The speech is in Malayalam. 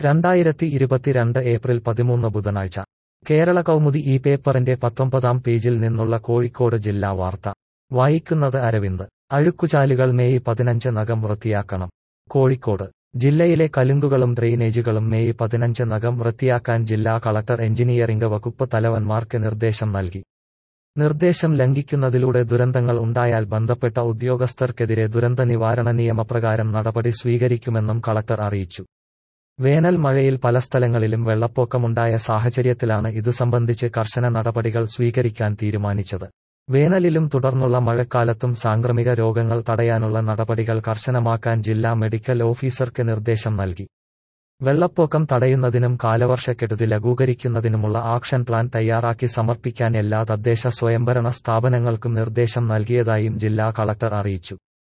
രണ്ടായിരത്തി ഇരുപത്തിരണ്ട് ഏപ്രിൽ പതിമൂന്ന് ബുധനാഴ്ച കേരള കൗമുദി ഈ പേപ്പറിന്റെ പത്തൊമ്പതാം പേജിൽ നിന്നുള്ള കോഴിക്കോട് ജില്ലാ വാർത്ത വായിക്കുന്നത് അരവിന്ദ് അഴുക്കുചാലുകൾ മെയ് പതിനഞ്ച് നകം വൃത്തിയാക്കണം കോഴിക്കോട് ജില്ലയിലെ കലുങ്കുകളും ഡ്രെയിനേജുകളും മെയ് പതിനഞ്ച് നകം വൃത്തിയാക്കാൻ ജില്ലാ കളക്ടർ എഞ്ചിനീയറിംഗ് വകുപ്പ് തലവന്മാർക്ക് നിർദ്ദേശം നൽകി നിർദ്ദേശം ലംഘിക്കുന്നതിലൂടെ ദുരന്തങ്ങൾ ഉണ്ടായാൽ ബന്ധപ്പെട്ട ഉദ്യോഗസ്ഥർക്കെതിരെ ദുരന്ത നിവാരണ നിയമപ്രകാരം നടപടി സ്വീകരിക്കുമെന്നും കളക്ടർ അറിയിച്ചു വേനൽ മഴയിൽ പല സ്ഥലങ്ങളിലും വെള്ളപ്പൊക്കമുണ്ടായ സാഹചര്യത്തിലാണ് ഇതു സംബന്ധിച്ച് കർശന നടപടികൾ സ്വീകരിക്കാൻ തീരുമാനിച്ചത് വേനലിലും തുടർന്നുള്ള മഴക്കാലത്തും സാംക്രമിക രോഗങ്ങൾ തടയാനുള്ള നടപടികൾ കർശനമാക്കാൻ ജില്ലാ മെഡിക്കൽ ഓഫീസർക്ക് നിർദ്ദേശം നൽകി വെള്ളപ്പൊക്കം തടയുന്നതിനും കാലവർഷക്കെടുതി ലഘൂകരിക്കുന്നതിനുമുള്ള ആക്ഷൻ പ്ലാൻ തയ്യാറാക്കി സമർപ്പിക്കാൻ എല്ലാ തദ്ദേശ സ്വയംഭരണ സ്ഥാപനങ്ങൾക്കും നിർദ്ദേശം നൽകിയതായും ജില്ലാ കളക്ടർ അറിയിച്ചു